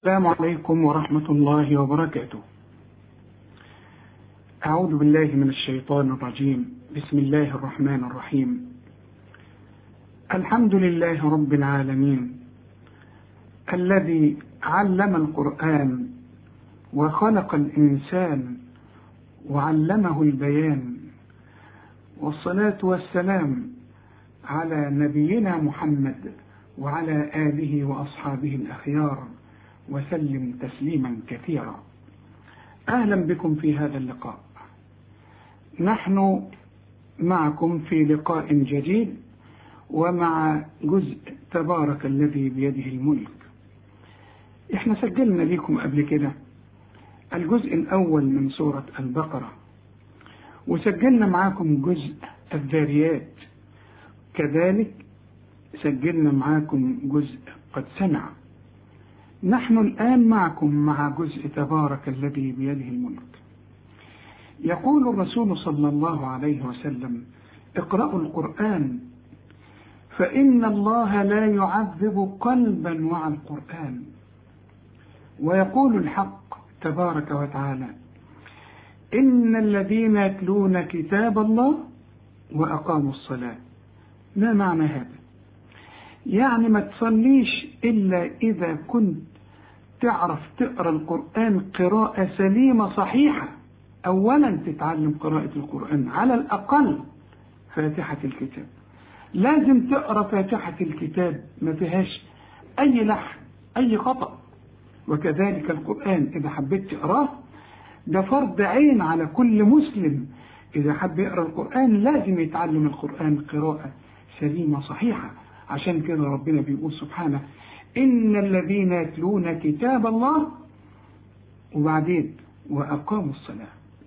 السلام عليكم ورحمة الله وبركاته. أعوذ بالله من الشيطان الرجيم، بسم الله الرحمن الرحيم. الحمد لله رب العالمين الذي علم القرآن وخلق الإنسان وعلمه البيان والصلاة والسلام على نبينا محمد وعلى آله وأصحابه الأخيار وسلم تسليما كثيرا اهلا بكم في هذا اللقاء نحن معكم في لقاء جديد ومع جزء تبارك الذي بيده الملك احنا سجلنا لكم قبل كده الجزء الاول من سورة البقرة وسجلنا معاكم جزء الذاريات كذلك سجلنا معاكم جزء قد سمع نحن الآن معكم مع جزء تبارك الذي بيده الملك. يقول الرسول صلى الله عليه وسلم: اقرأوا القرآن فإن الله لا يعذب قلبا مع القرآن. ويقول الحق تبارك وتعالى: إن الذين يتلون كتاب الله وأقاموا الصلاة. ما معنى هذا؟ يعني ما تصليش إلا إذا كنت تعرف تقرا القرآن قراءة سليمة صحيحة أولا تتعلم قراءة القرآن على الأقل فاتحة الكتاب لازم تقرا فاتحة الكتاب ما فيهاش أي لحن أي خطأ وكذلك القرآن إذا حبيت تقراه ده فرض عين على كل مسلم إذا حب يقرأ القرآن لازم يتعلم القرآن قراءة سليمة صحيحة عشان كده ربنا بيقول سبحانه إن الذين يتلون كتاب الله وبعدين وأقاموا الصلاة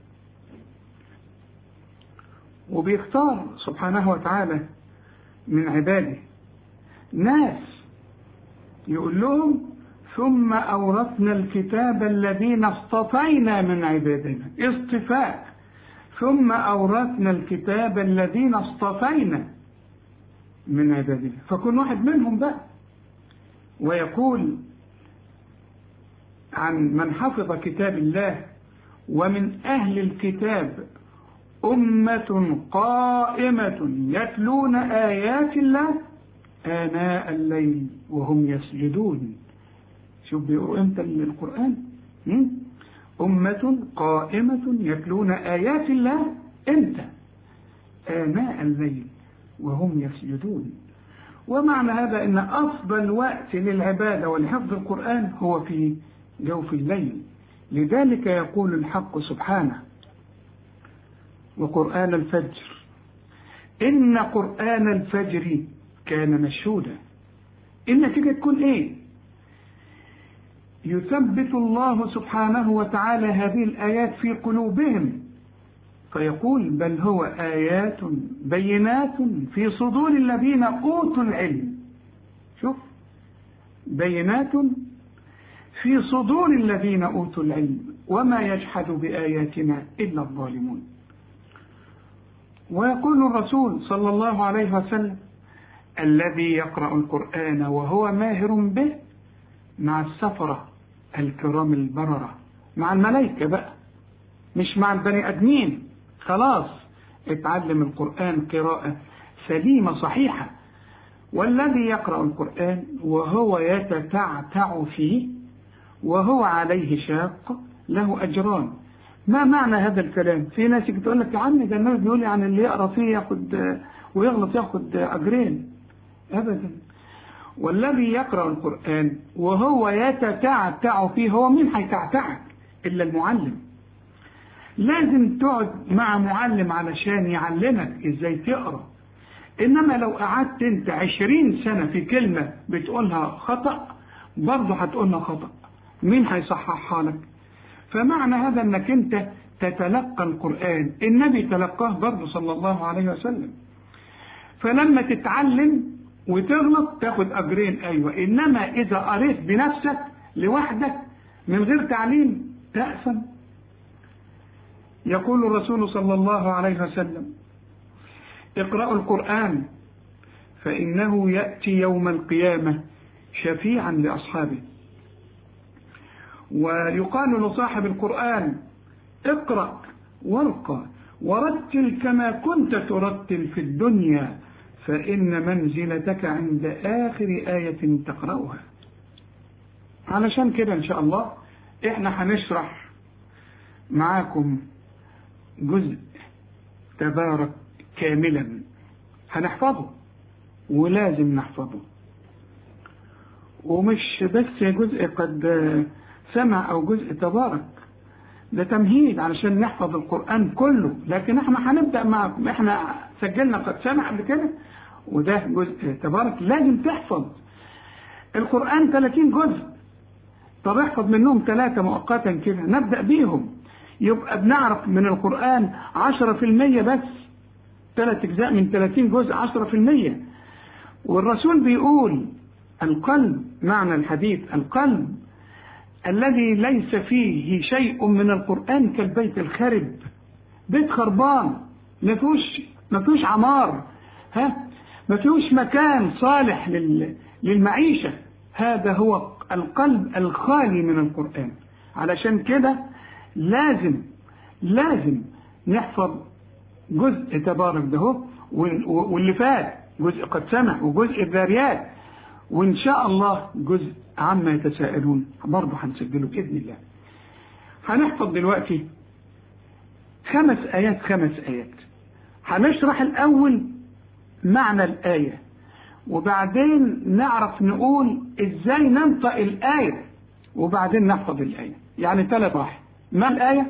وبيختار سبحانه وتعالى من عباده ناس يقول لهم ثم أورثنا الكتاب الذين اصطفينا من عبادنا اصطفاء ثم أورثنا الكتاب الذين اصطفينا من عبادنا فكن واحد منهم بقى ويقول عن من حفظ كتاب الله ومن أهل الكتاب أمة قائمة يتلون آيات الله آناء الليل وهم يسجدون شوف بيقولوا امتى القرآن أمة قائمة يتلون آيات الله امتى آناء الليل وهم يسجدون ومعنى هذا ان افضل وقت للعباده ولحفظ القران هو في جوف الليل لذلك يقول الحق سبحانه وقران الفجر ان قران الفجر كان مشهودا النتيجه تكون ايه يثبت الله سبحانه وتعالى هذه الايات في قلوبهم فيقول بل هو آيات بينات في صدور الذين أوتوا العلم شوف بينات في صدور الذين أوتوا العلم وما يجحد بآياتنا إلا الظالمون ويقول الرسول صلى الله عليه وسلم الذي يقرأ القرآن وهو ماهر به مع السفرة الكرام البررة مع الملائكة بقى مش مع البني آدمين خلاص اتعلم القرآن قراءة سليمة صحيحة والذي يقرأ القرآن وهو يتتعتع فيه وهو عليه شاق له أجران ما معنى هذا الكلام في ناس تقول لك يا عم ده النبي بيقول عن اللي يقرأ فيه ياخد ويغلط ياخد أجرين أبدا والذي يقرأ القرآن وهو يتتعتع فيه هو مين هيتعتعك إلا المعلم لازم تقعد مع معلم علشان يعلمك ازاي تقرا انما لو قعدت انت عشرين سنة في كلمة بتقولها خطأ برضه هتقولها خطأ مين هيصححها لك فمعنى هذا انك انت تتلقى القرآن النبي تلقاه برضه صلى الله عليه وسلم فلما تتعلم وتغلط تاخد اجرين ايوه انما اذا قريت بنفسك لوحدك من غير تعليم تأثم يقول الرسول صلى الله عليه وسلم اقرأوا القرآن فإنه يأتي يوم القيامة شفيعا لأصحابه ويقال لصاحب القرآن اقرأ وارقى ورتل كما كنت ترتل في الدنيا فإن منزلتك عند آخر آية تقرأها علشان كده إن شاء الله إحنا هنشرح معاكم جزء تبارك كاملا هنحفظه ولازم نحفظه ومش بس جزء قد سمع أو جزء تبارك ده تمهيد علشان نحفظ القرآن كله لكن احنا هنبدأ معكم احنا سجلنا قد سمع قبل كده وده جزء تبارك لازم تحفظ القرآن 30 جزء طب احفظ منهم ثلاثة مؤقتا كده نبدأ بيهم يبقى بنعرف من القرآن 10% بس ثلاث أجزاء من 30 جزء 10% والرسول بيقول القلب معنى الحديث القلب الذي ليس فيه شيء من القرآن كالبيت الخرب بيت خربان ما فيهوش ما فيهوش عمار ها ما فيهوش مكان صالح للمعيشة هذا هو القلب الخالي من القرآن علشان كده لازم لازم نحفظ جزء تبارك ده واللي فات جزء قد سمع وجزء الذاريات وإن شاء الله جزء عما يتساءلون برضه هنسجله بإذن الله هنحفظ دلوقتي خمس آيات خمس آيات هنشرح الأول معنى الآية وبعدين نعرف نقول إزاي ننطق الآية وبعدين نحفظ الآية يعني ثلاث واحد ما الآية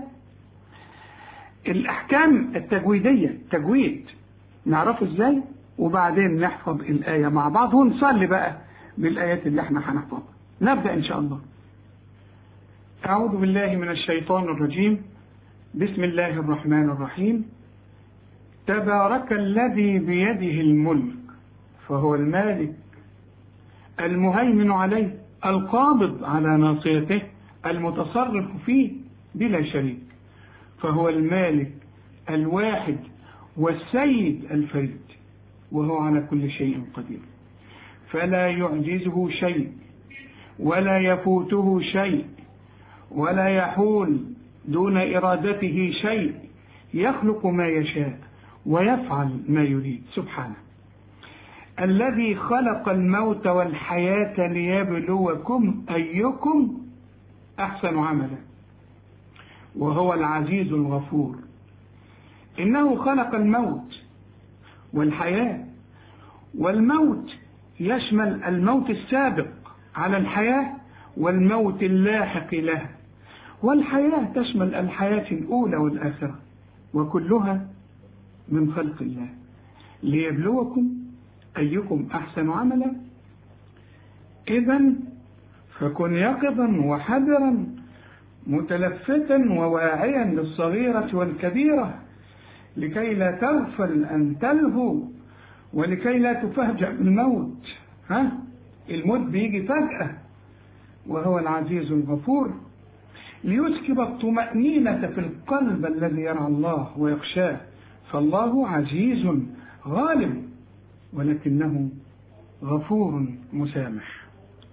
الأحكام التجويدية تجويد نعرفه إزاي وبعدين نحفظ الآية مع بعض ونصلي بقى بالآيات اللي احنا هنحفظها نبدأ إن شاء الله أعوذ بالله من الشيطان الرجيم بسم الله الرحمن الرحيم تبارك الذي بيده الملك فهو المالك المهيمن عليه القابض على ناصيته المتصرف فيه بلا شريك فهو المالك الواحد والسيد الفريد وهو على كل شيء قدير فلا يعجزه شيء ولا يفوته شيء ولا يحول دون إرادته شيء يخلق ما يشاء ويفعل ما يريد سبحانه الذي خلق الموت والحياة ليبلوكم أيكم أحسن عملا وهو العزيز الغفور إنه خلق الموت والحياة والموت يشمل الموت السابق على الحياة والموت اللاحق له والحياة تشمل الحياة الأولى والآخرة وكلها من خلق الله ليبلوكم أيكم أحسن عملا إذا فكن يقظا وحذرا متلفتا وواعيا للصغيرة والكبيرة لكي لا تغفل أن تلهو ولكي لا تفهجأ بالموت ها الموت بيجي فجأة وهو العزيز الغفور ليسكب الطمأنينة في القلب الذي يرعى الله ويخشاه فالله عزيز غالب ولكنه غفور مسامح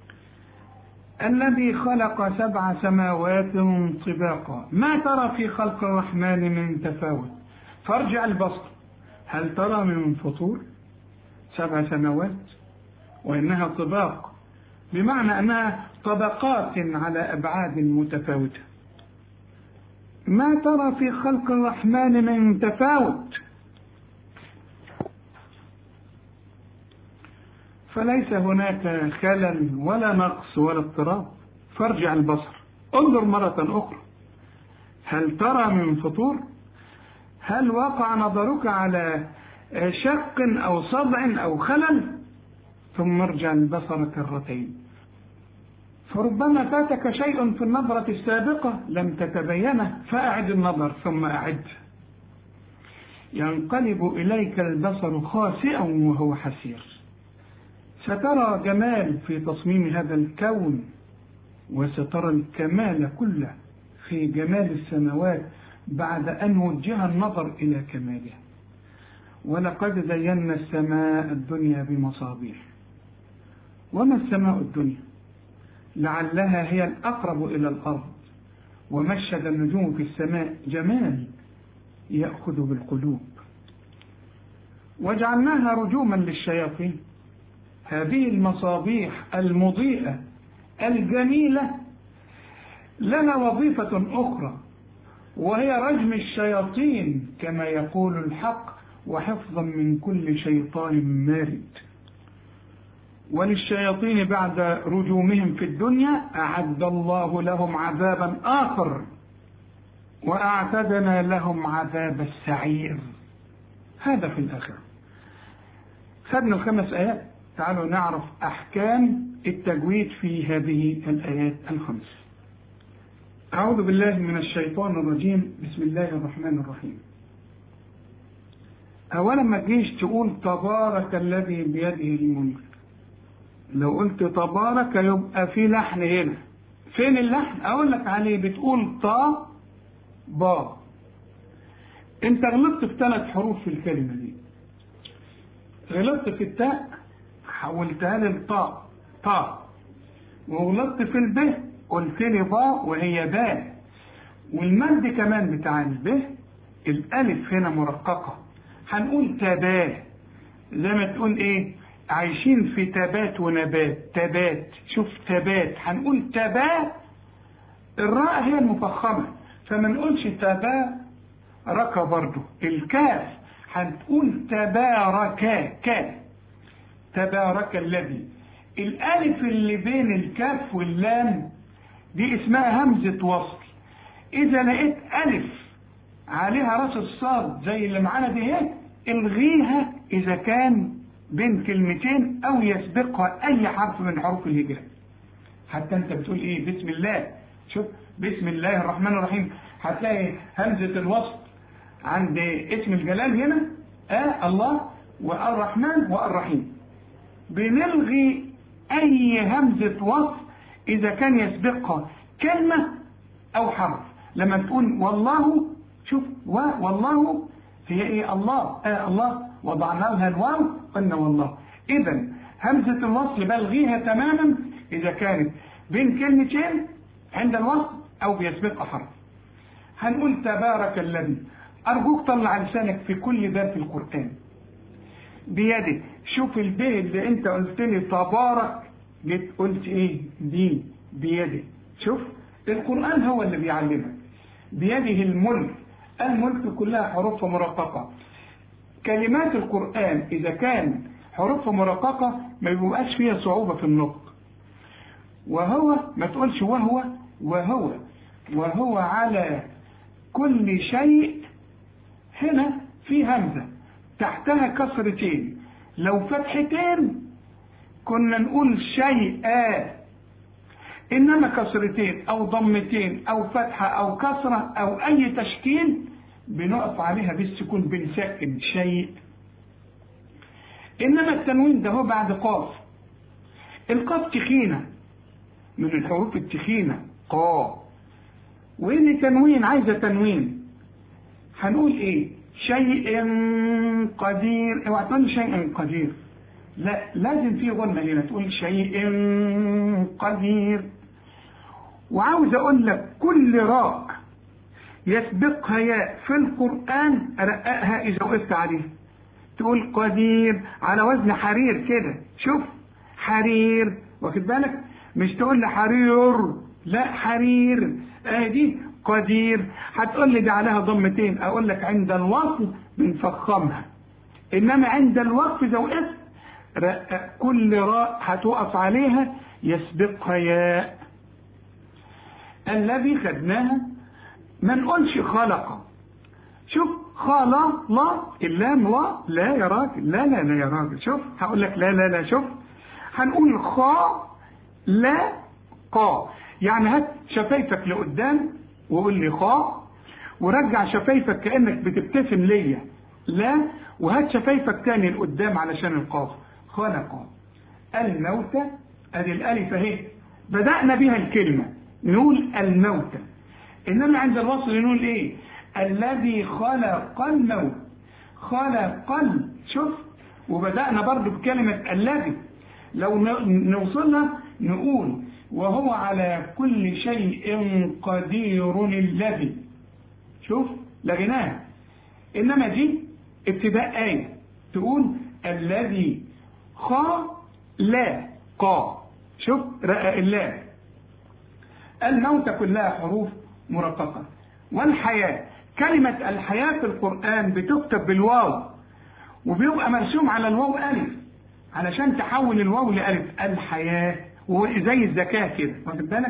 الذي خلق سبع سماوات طباقا ما ترى في خلق الرحمن من تفاوت فارجع البصر هل ترى من فطور سبع سماوات وإنها طباق بمعنى أنها طبقات على أبعاد متفاوتة ما ترى في خلق الرحمن من تفاوت فليس هناك خلل ولا نقص ولا اضطراب فارجع البصر انظر مرة أخرى هل ترى من فطور هل وقع نظرك على شق أو صدع أو خلل ثم ارجع البصر كرتين فربما فاتك شيء في النظرة السابقة لم تتبينه فأعد النظر ثم أعد ينقلب إليك البصر خاسئا وهو حسير سترى جمال في تصميم هذا الكون وسترى الكمال كله في جمال السماوات بعد أن وجه النظر إلى كمالها ولقد زينا السماء الدنيا بمصابيح وما السماء الدنيا لعلها هي الأقرب إلى الأرض ومشد النجوم في السماء جمال يأخذ بالقلوب وجعلناها رجوما للشياطين هذه المصابيح المضيئة الجميلة لها وظيفة أخرى وهي رجم الشياطين كما يقول الحق وحفظا من كل شيطان مارد وللشياطين بعد رجومهم في الدنيا أعد الله لهم عذابا آخر وأعتدنا لهم عذاب السعير هذا في الآخرة خدنا الخمس آيات تعالوا نعرف أحكام التجويد في هذه الآيات الخمس أعوذ بالله من الشيطان الرجيم بسم الله الرحمن الرحيم أولا ما تجيش تقول تبارك الذي بيده الملك لو قلت تبارك يبقى في لحن هنا فين اللحن اقول لك عليه بتقول طا با انت غلطت في ثلاث حروف في الكلمة دي غلطت في التاء حولتها للطاء طا وغلطت في الب قلت لي با وهي باء والمد كمان بتاع الب الالف هنا مرققة هنقول تباه زي ما تقول ايه عايشين في تبات ونبات تبات شوف تبات هنقول تبا الراء هي المفخمة فما نقولش تبا ركا برضو الكاف هنقول تبارك ك تبارك الذي الالف اللي بين الكاف واللام دي اسمها همزة وصل اذا لقيت الف عليها راس الصاد زي اللي معانا دي هي الغيها اذا كان بين كلمتين او يسبقها اي حرف من حروف الهجاء حتى انت بتقول ايه بسم الله شوف بسم الله الرحمن الرحيم هتلاقي همزة الوصل عند اسم الجلال هنا آه الله والرحمن والرحيم بنلغي اي همزة وصل اذا كان يسبقها كلمة او حرف لما تقول والله شوف والله هي ايه الله آه الله وضعنا لها الواو قلنا والله اذا همزة الوصل بلغيها تماما اذا كانت بين كلمتين عند الوصل او بيسبقها حرف هنقول تبارك الذي ارجوك طلع لسانك في كل باب في القرآن بيدك شوف البيت اللي انت قلت لي تبارك جيت قلت ايه دي بيدك شوف القرآن هو اللي بيعلمك بيده الملك الملك كلها حروف مرققة كلمات القرآن إذا كان حروف مرققة ما بيبقاش فيها صعوبة في النطق وهو ما تقولش وهو وهو وهو على كل شيء هنا في همزة تحتها كسرتين لو فتحتين كنا نقول شيئا إنما كسرتين أو ضمتين أو فتحة أو كسرة أو أي تشكيل بنقف عليها بالسكون بنسكن شيء إنما التنوين ده هو بعد قاف القاف تخينة من الحروف التخينة قا وإن تنوين عايزة تنوين هنقول إيه شيء قدير اوعى تقول شيء قدير لا لازم في غنة هنا تقول شيء قدير وعاوز اقول لك كل راء يسبقها ياء في القرآن رققها إذا وقفت عليها تقول قدير على وزن حرير كده شوف حرير واخد بالك مش تقول لي حرير لا حرير اه دي قدير هتقول لي دي عليها ضمتين اقول لك عند الوصل بنفخمها انما عند الوقف اذا وقفت رقق كل راء هتقف عليها يسبقها ياء الذي خدناها ما نقولش خلق شوف خلق لا اللام لا لا يا راجل لا لا لا يا راجل شوف هقول لك لا لا لا شوف هنقول خا لا قا يعني هات شفايفك لقدام وقول لي خا ورجع شفايفك كانك بتبتسم ليا لا وهات شفايفك تاني لقدام علشان القاف خلق الموت ادي الالف اهي بدانا بها الكلمه نقول الموت انما عند الوصل نقول ايه الذي خلق الموت خلق شوف وبدأنا برضو بكلمة الذي لو نوصلها نقول وهو على كل شيء قدير الذي شوف لغيناها انما دي ابتداء آية تقول الذي خا لا قا شوف رقق الله الموت كلها حروف مرققة والحياة كلمة الحياة في القرآن بتكتب بالواو وبيبقى مرسوم على الواو ألف علشان تحول الواو لألف الحياة وزي الزكاة كده واخد بالك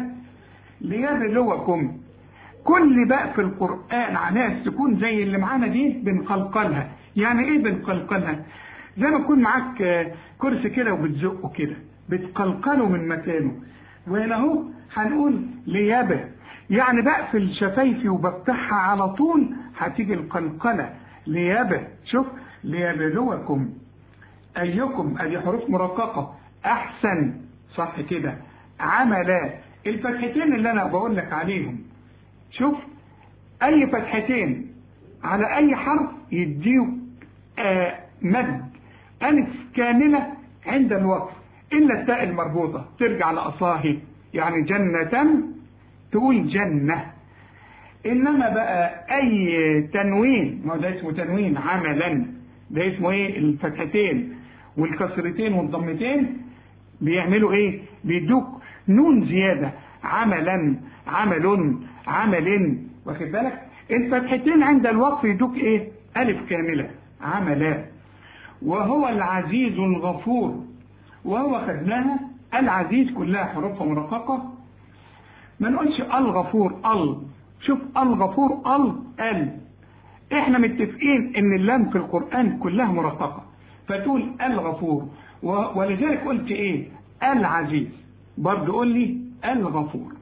ليبلوكم كل بقى في القرآن عليها السكون زي اللي معانا دي بنقلقلها يعني ايه بنقلقلها زي ما يكون معاك كرسي كده وبتزقه كده بتقلقله من مكانه وهنا اهو هنقول ليابه يعني بقفل شفايفي وبفتحها على طول هتيجي القلقلة ليابه شوف ليبلوكم أيكم أدي حروف مرققة أحسن صح كده عملا الفتحتين اللي أنا بقول لك عليهم شوف أي فتحتين على أي حرف يديك آه مد ألف كاملة عند الوقف إلا التاء المربوطة ترجع لأصاهي يعني جنة تقول جنة إنما بقى أي تنوين ما ده اسمه تنوين عملا ده اسمه إيه الفتحتين والكسرتين والضمتين بيعملوا إيه بيدوك نون زيادة عملا عمل عمل واخد بالك الفتحتين عند الوقف يدوك إيه ألف كاملة عملا وهو العزيز الغفور وهو خدناها العزيز كلها حروفها مرققة ما نقولش الغفور ال شوف الغفور ال ال احنا متفقين ان اللام في القرآن كلها مرققة فتقول الغفور ولذلك قلت ايه العزيز برضه قول لي الغفور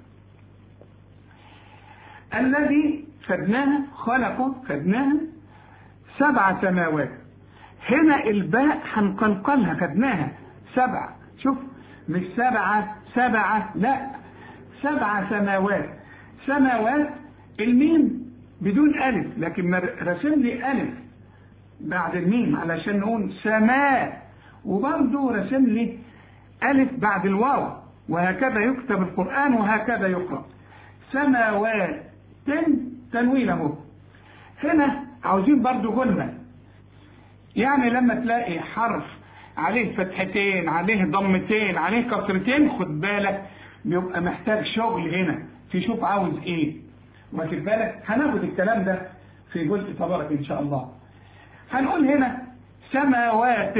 الذي خدناها خلقه خدناها سبع سماوات هنا الباء هنقلقلها خدناها سبع شوف مش سبعة سبعة لا سبع سماوات سماوات الميم بدون ألف لكن رسم لي ألف بعد الميم علشان نقول سماء وبرضه رسم لي ألف بعد الواو وهكذا يكتب القرآن وهكذا يقرأ سماوات تنوين اهو هنا عاوزين برضه غنة يعني لما تلاقي حرف عليه فتحتين عليه ضمتين عليه كسرتين خد بالك بيبقى محتاج شغل هنا تشوف عاوز ايه واخد بالك هناخد الكلام ده في جزء تبارك ان شاء الله هنقول هنا سماوات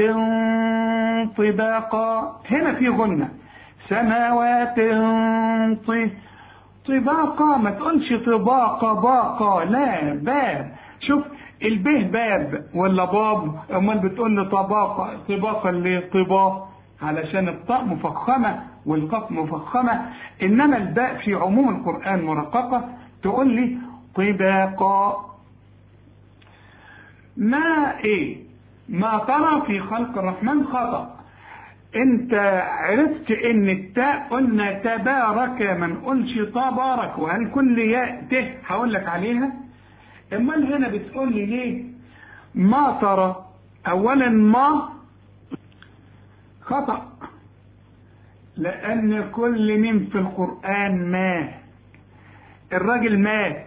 طباقا هنا في غنة سماوات طباقا ما تقولش طباقة باقة لا باب شوف البه باب ولا باب امال بتقول لي طباقة طباقة اللي طباق علشان الطاء مفخمة والقاف مفخمة انما الباء في عموم القرآن مرققة تقول لي طباقا ما ايه ما ترى في خلق الرحمن خطأ انت عرفت ان التاء قلنا تبارك ما نقولش تبارك وهل كل ياء ته هقول لك عليها امال هنا بتقول لي ليه ما ترى اولا ما خطأ لان كل من في القرآن ما الراجل مات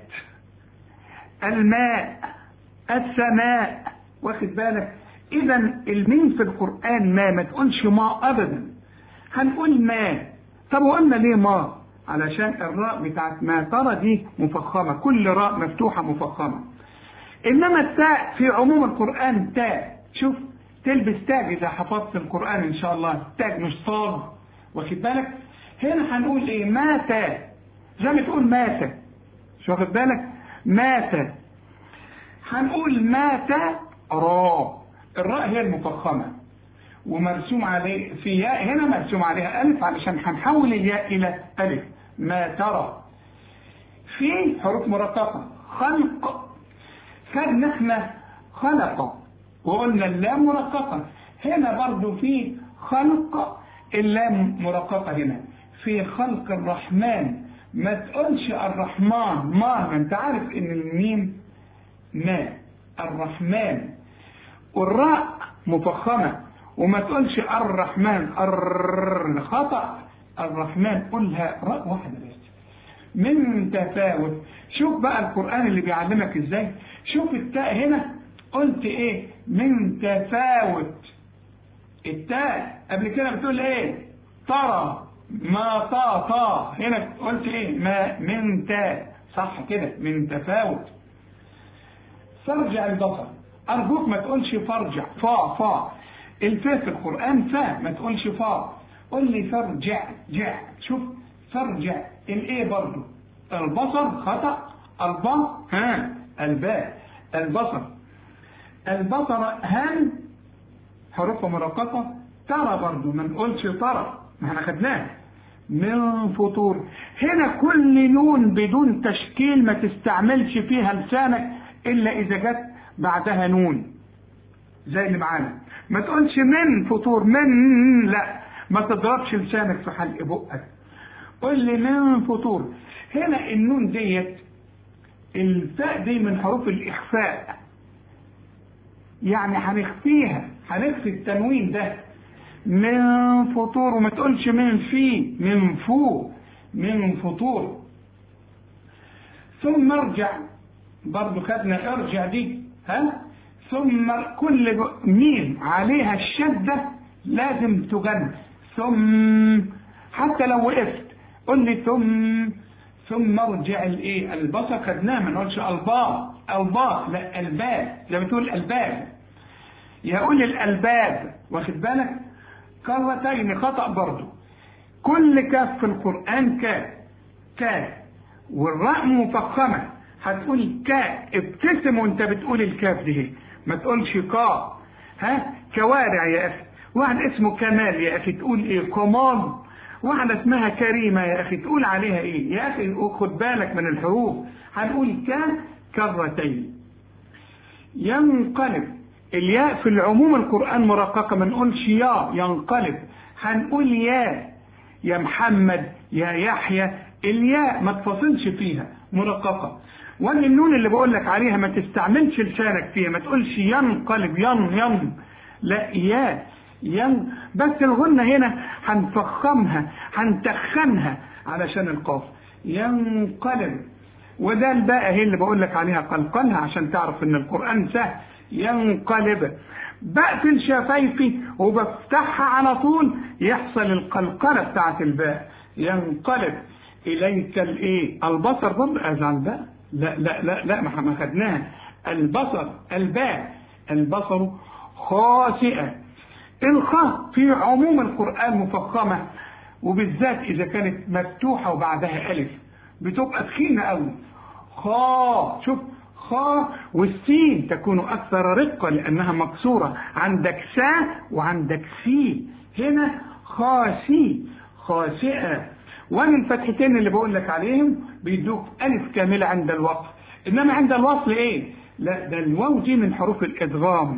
الماء السماء واخد بالك اذا المين في القرآن ما ما تقولش ما ابدا هنقول ما طب وقلنا ليه ما علشان الراء بتاعت ما ترى دي مفخمة كل راء مفتوحة مفخمة انما التاء في عموم القرآن تاء شوف تلبس تاج اذا حفظت القرآن ان شاء الله تاج مش صاغ واخد بالك هنا هنقول ايه مات زي ما تقول مات مش واخد بالك مات هنقول مات راء الراء هي المفخمة ومرسوم عليه في ياء هنا مرسوم عليها ألف علشان هنحول الياء إلى ألف ما ترى في حروف مرققة خلق خدنا احنا خلق وقلنا اللام مرققة هنا برضو في خلق اللام مرققة هنا في خلق الرحمن ما تقولش الرحمن ما انت عارف ان الميم ما الرحمن والراء مفخمة وما تقولش الرحمن الر خطأ الرحمن قلها راء واحدة بس من تفاوت شوف بقى القرآن اللي بيعلمك ازاي شوف التاء هنا قلت ايه من تفاوت التاء قبل كده بتقول ايه ترى ما طا طا هنا قلت ايه ما من تاء صح كده من تفاوت فرجع البصر ارجوك ما تقولش فرجع فا فا الفاء في القرآن فا ما تقولش فا قل لي فرجع جع شوف فرجع الايه برضو البصر خطأ الباء ها الباء البصر البصر هل حروف مرققة ترى برضو ما نقولش ترى ما احنا خدناها من فطور هنا كل نون بدون تشكيل ما تستعملش فيها لسانك الا اذا جت بعدها نون زي اللي معانا ما تقولش من فطور من لا ما تضربش لسانك في حلق بقك قول لي من فطور هنا النون ديت الفاء دي من حروف الاخفاء يعني هنخفيها هنخفي التنوين ده من فطور وما تقولش من في من فوق من فطور ثم ارجع برضو خدنا ارجع دي ها ثم كل ميم عليها الشدة لازم تجن ثم حتى لو وقفت قل لي ثم ثم ارجع الايه البصر خدناه ما نقولش الباء الباء لا الباب زي ما تقول الباب يقول الالباب واخد بالك كرتين خطأ برضو كل كاف في القرآن كاف كاف والراء مفخمة هتقول كاء ابتسم وانت بتقول الكاف دي ما تقولش قا ها كوارع يا اخي واحد اسمه كمال يا اخي تقول ايه كمال واحدة اسمها كريمة يا اخي تقول عليها ايه يا اخي خد بالك من الحروف هنقول كا كرتين ينقلب الياء في العموم القرآن مرققة ما نقولش يا ينقلب هنقول يا يا محمد يا يحيى الياء ما تفصلش فيها مرققة وان النون اللي بقول لك عليها ما تستعملش لسانك فيها ما تقولش ينقلب ين ين لا يا ين بس الغنة هنا هنفخمها هنتخنها علشان القاف ينقلب وده الباء هي اللي بقول لك عليها قلقلها عشان تعرف ان القرآن سهل ينقلب بقفل شفايفي وبفتحها على طول يحصل القلقلة بتاعت الباء ينقلب إليك الإيه البصر برضه أزعل بقى لا لا لا لا ما خدناها البصر الباء البصر خاسئة الخاء في عموم القرآن مفخمة وبالذات إذا كانت مفتوحة وبعدها ألف بتبقى تخينة قوي خا شوف خا والسين تكون أكثر رقة لأنها مكسورة عندك سا وعندك سي هنا خاسي خاسئة ومن الفتحتين اللي بقول لك عليهم بيدوك ألف كاملة عند الوصل إنما عند الوصل إيه؟ لا ده الواو دي من حروف الإدغام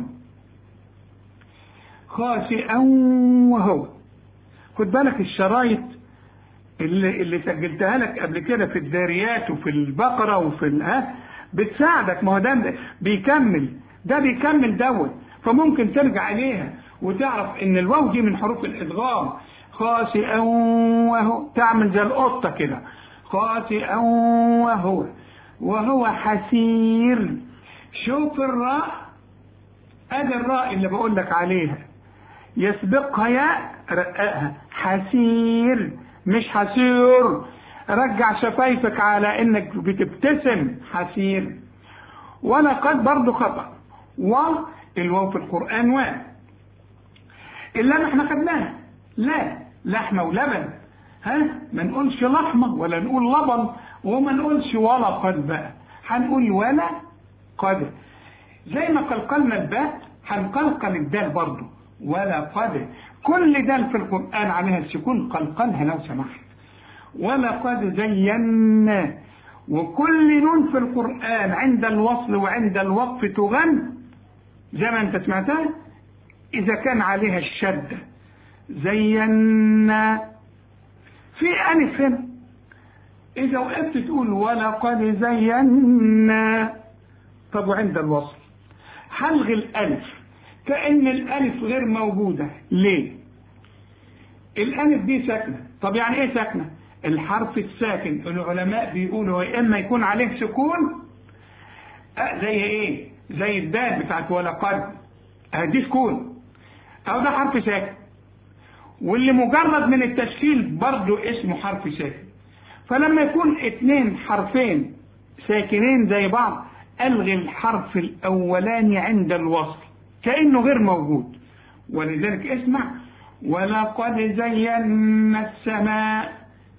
خاسئا وهو خد بالك الشرايط اللي, اللي سجلتها لك قبل كده في الداريات وفي البقرة وفي ها بتساعدك ما هو ده بيكمل ده بيكمل دوت فممكن ترجع عليها وتعرف ان الواو دي من حروف الادغام خاسئا وهو تعمل زي القطة كده خاسئا وهو وهو حسير شوف الراء ادي الراء اللي بقول لك عليها يسبقها ياء رققها حسير مش حسير رجع شفايفك على انك بتبتسم حسير ولقد برضه خطأ والواو في القرآن و اللام احنا خدناها لا لحمة ولبن ها ما نقولش لحمة ولا نقول لبن وما نقولش ولا قد بقى هنقول ولا قد زي ما قلقلنا الباء هنقلقل الدال برضه ولا قد كل دال في القرآن عليها السكون قلقلها لو سمحت ولقد زينا وكل نون في القرآن عند الوصل وعند الوقف تغن زي ما انت سمعتها إذا كان عليها الشدة زينا في ألف هنا إذا وقفت تقول ولقد زينا طب وعند الوصل هلغي الألف كأن الألف غير موجودة ليه؟ الالف دي ساكنه طب يعني ايه ساكنه الحرف الساكن العلماء بيقولوا يا اما يكون عليه سكون أه زي ايه زي الدال بتاعت ولقد دي سكون او ده حرف ساكن واللي مجرد من التشكيل برضه اسمه حرف ساكن فلما يكون اتنين حرفين ساكنين زي بعض الغي الحرف الاولاني عند الوصل كانه غير موجود ولذلك اسمع ولقد زينا السماء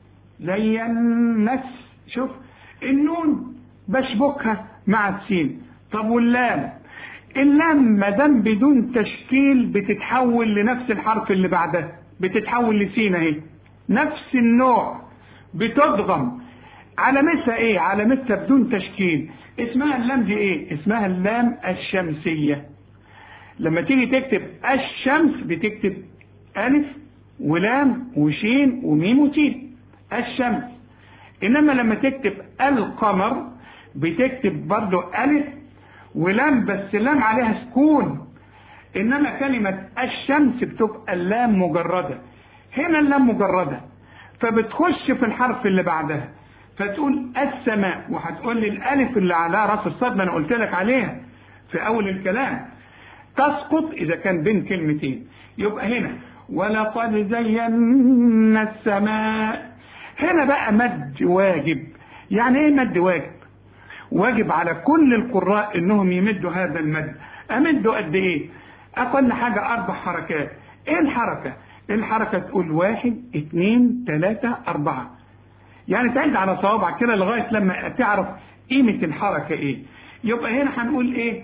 زينا شوف النون بشبكها مع السين طب واللام اللام ما دام بدون تشكيل بتتحول لنفس الحرف اللي بعدها بتتحول لسين اهي نفس النوع بتضغم علامتها ايه علامتها بدون تشكيل اسمها اللام دي ايه اسمها اللام الشمسيه لما تيجي تكتب الشمس بتكتب الف ولام وشين وميم وتين الشمس انما لما تكتب القمر بتكتب برضو الف ولام بس لام عليها سكون انما كلمة الشمس بتبقى اللام مجردة هنا اللام مجردة فبتخش في الحرف اللي بعدها فتقول السماء وهتقول لي الالف اللي على راس الصاد ما انا قلت لك عليها في اول الكلام تسقط اذا كان بين كلمتين يبقى هنا ولقد زينا السماء هنا بقى مد واجب يعني ايه مد واجب واجب على كل القراء انهم يمدوا هذا المد امده قد ايه اقل حاجة اربع حركات ايه الحركة الحركة تقول واحد اتنين تلاتة اربعة يعني تعد على صوابعك كده لغاية لما تعرف قيمة الحركة ايه يبقى هنا هنقول ايه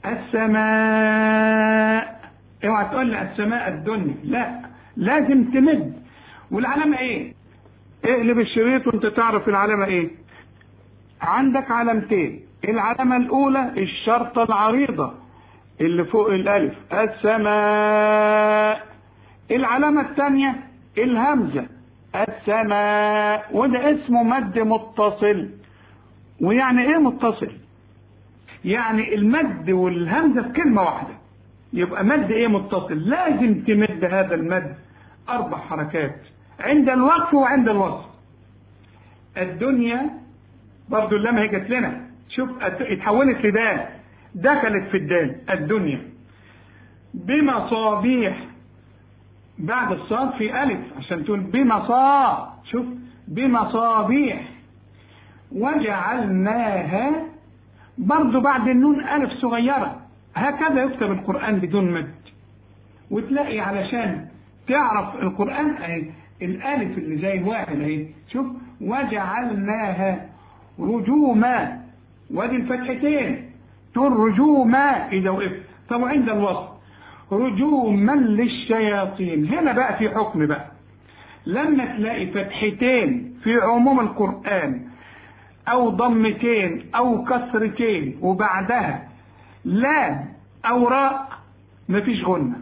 السماء اوعى تقول لي السماء الدنيا لا لازم تمد والعلامة ايه اقلب الشريط وانت تعرف العلامة ايه عندك علامتين العلامة الاولى الشرطة العريضة اللي فوق الالف السماء العلامة الثانية الهمزة السماء وده اسمه مد متصل ويعني ايه متصل يعني المد والهمزة في كلمة واحدة يبقى مد ايه متصل لازم تمد هذا المد اربع حركات عند الوقف وعند الوصف الدنيا برضو اللام هي جت لنا شوف اتحولت لدال دخلت في الدال الدنيا بمصابيح بعد الصاد في ألف عشان تقول بمصا شوف بمصابيح وجعلناها برضو بعد النون ألف صغيرة هكذا يكتب القرآن بدون مد وتلاقي علشان تعرف القرآن اهي الألف اللي زي الواحد اهي شوف وجعلناها رجوما وادي الفتحتين تقول رجوما إذا وقفت طب عند الوصف رجوما للشياطين هنا بقى في حكم بقى لما تلاقي فتحتين في عموم القرآن أو ضمتين أو كسرتين وبعدها لام أو راء مفيش غنة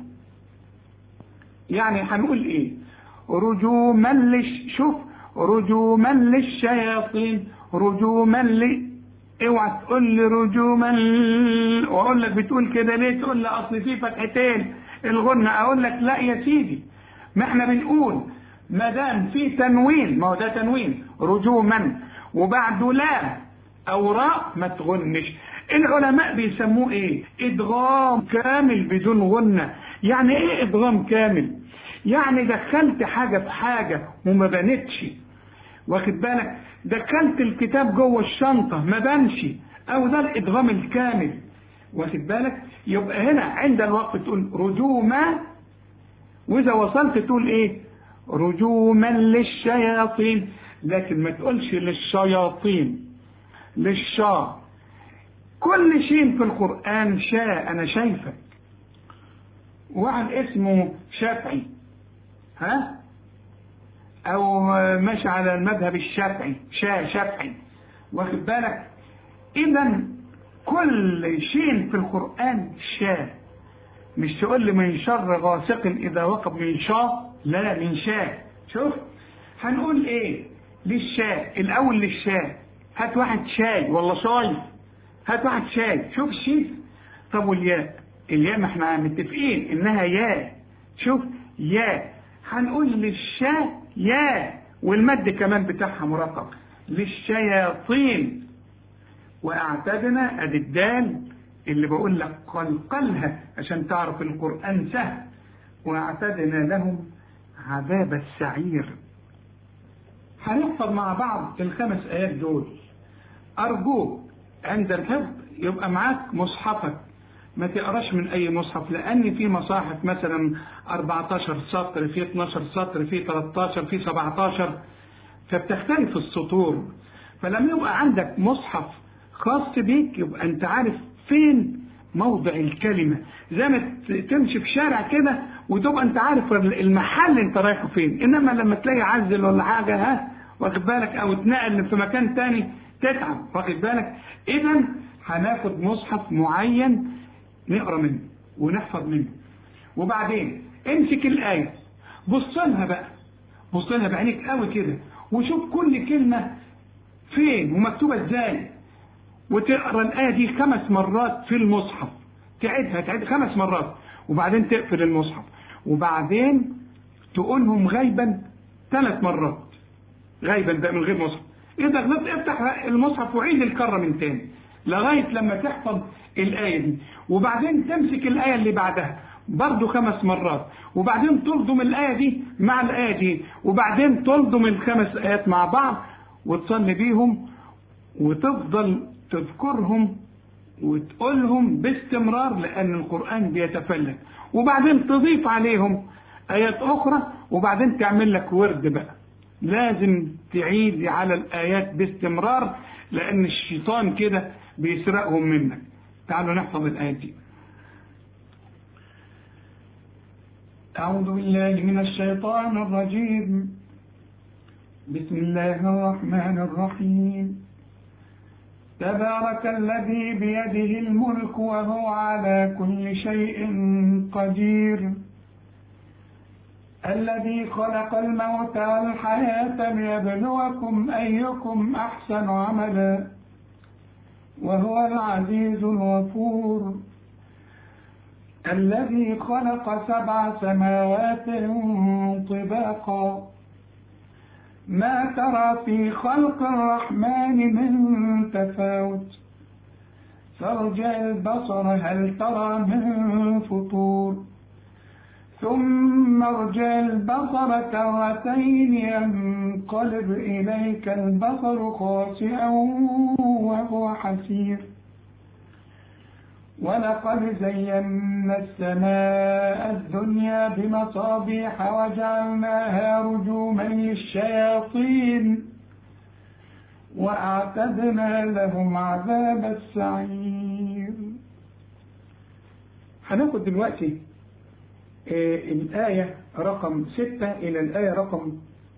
يعني هنقول إيه رجوما للش شوف رجوما للشياطين رجوما ل اوعى تقول لي رجوما واقول لك بتقول كده ليه تقول لي اصل في فتحتين الغنة اقول لك لا يا سيدي ما احنا بنقول ما دام في تنوين ما هو ده تنوين رجوما وبعده لام او راء ما تغنش العلماء بيسموه ايه ادغام كامل بدون غنة يعني ايه ادغام كامل يعني دخلت حاجة في حاجة وما بنتش واخد بالك دخلت الكتاب جوه الشنطة ما بانش او ده الادغام الكامل واخد بالك يبقى هنا عند الوقف تقول رجوما واذا وصلت تقول ايه رجوما للشياطين لكن ما تقولش للشياطين للشا كل شيء في القرآن شاء أنا شايفك واحد اسمه شافعي ها او ماشي على المذهب الشافعي شا شافعي واخد بالك اذا كل شيء في القران شاء مش تقول لي من شر غاسق اذا وقب من شاء لا من شاء شوف هنقول ايه للشاء الاول للشاء هات واحد شاي والله شاي هات واحد شاي شوف الشيف طب والياء الياء ما احنا متفقين انها ياء شوف ياء هنقول للشا يا والمد كمان بتاعها مرقق للشياطين واعتدنا ادي الدال اللي بقول لك قلقلها عشان تعرف القرآن سهل واعتدنا لهم عذاب السعير هنحفظ مع بعض الخمس آيات دول أرجوك عند الحفظ يبقى معاك مصحفك ما تقراش من أي مصحف لأن في مصاحف مثلا 14 سطر في 12 سطر في 13 في 17 فبتختلف السطور فلما يبقى عندك مصحف خاص بيك يبقى أنت عارف فين موضع الكلمة زي ما تمشي في شارع كده وتبقى انت عارف المحل انت رايحه فين انما لما تلاقي عزل ولا حاجة ها واخد بالك او اتنقل في مكان تاني تتعب واخد بالك اذا هناخد مصحف معين نقرا منه ونحفظ منه وبعدين امسك الايه بص لها بقى بص لها بعينيك قوي كده وشوف كل كلمه فين ومكتوبه ازاي وتقرا الايه دي خمس مرات في المصحف تعيدها تعيد خمس مرات وبعدين تقفل المصحف وبعدين تقولهم غيبا ثلاث مرات غيبا ده من غير مصحف اذا غلطت افتح المصحف وعيد الكره من تاني لغايه لما تحفظ الايه دي وبعدين تمسك الايه اللي بعدها برضه خمس مرات وبعدين تلضم الايه دي مع الايه دي وبعدين تلضم الخمس ايات مع بعض وتصلي بيهم وتفضل تذكرهم وتقولهم باستمرار لأن القرآن بيتفلت وبعدين تضيف عليهم آيات أخرى وبعدين تعمل لك ورد بقى لازم تعيد على الآيات باستمرار لأن الشيطان كده بيسرقهم منك تعالوا نحفظ الآيات دي أعوذ بالله من الشيطان الرجيم بسم الله الرحمن الرحيم تبارك الذي بيده الملك وهو على كل شيء قدير الذي خلق الموت والحياة ليبلوكم أيكم أحسن عملا وهو العزيز الغفور الذي خلق سبع سماوات طباقا ما ترى في خلق الرحمن من تفاوت فارجع البصر هل ترى من فطور ثم ارجع البصر كرتين ينقلب إليك البصر خاسئا وهو حسير ولقد زينا السماء الدنيا بمصابيح وجعلناها رجوما للشياطين وأعتدنا لهم عذاب السعير هناخد دلوقتي الآية رقم ستة إلى الآية رقم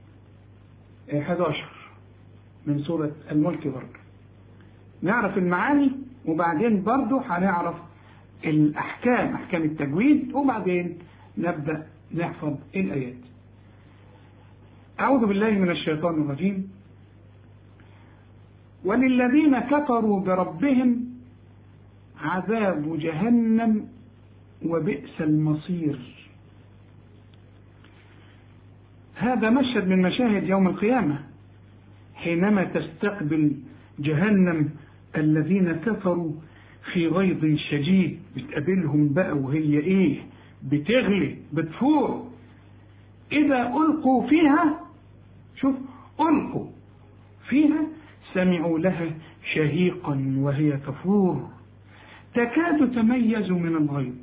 11 من سورة الملك برضه نعرف المعاني وبعدين برضه هنعرف الأحكام أحكام التجويد وبعدين نبدأ نحفظ الآيات أعوذ بالله من الشيطان الرجيم وللذين كفروا بربهم عذاب جهنم وبئس المصير هذا مشهد من مشاهد يوم القيامة حينما تستقبل جهنم الذين كفروا في غيظ شديد بتقابلهم بقى وهي ايه بتغلي بتفور اذا القوا فيها شوف القوا فيها سمعوا لها شهيقا وهي تفور تكاد تميز من الغيظ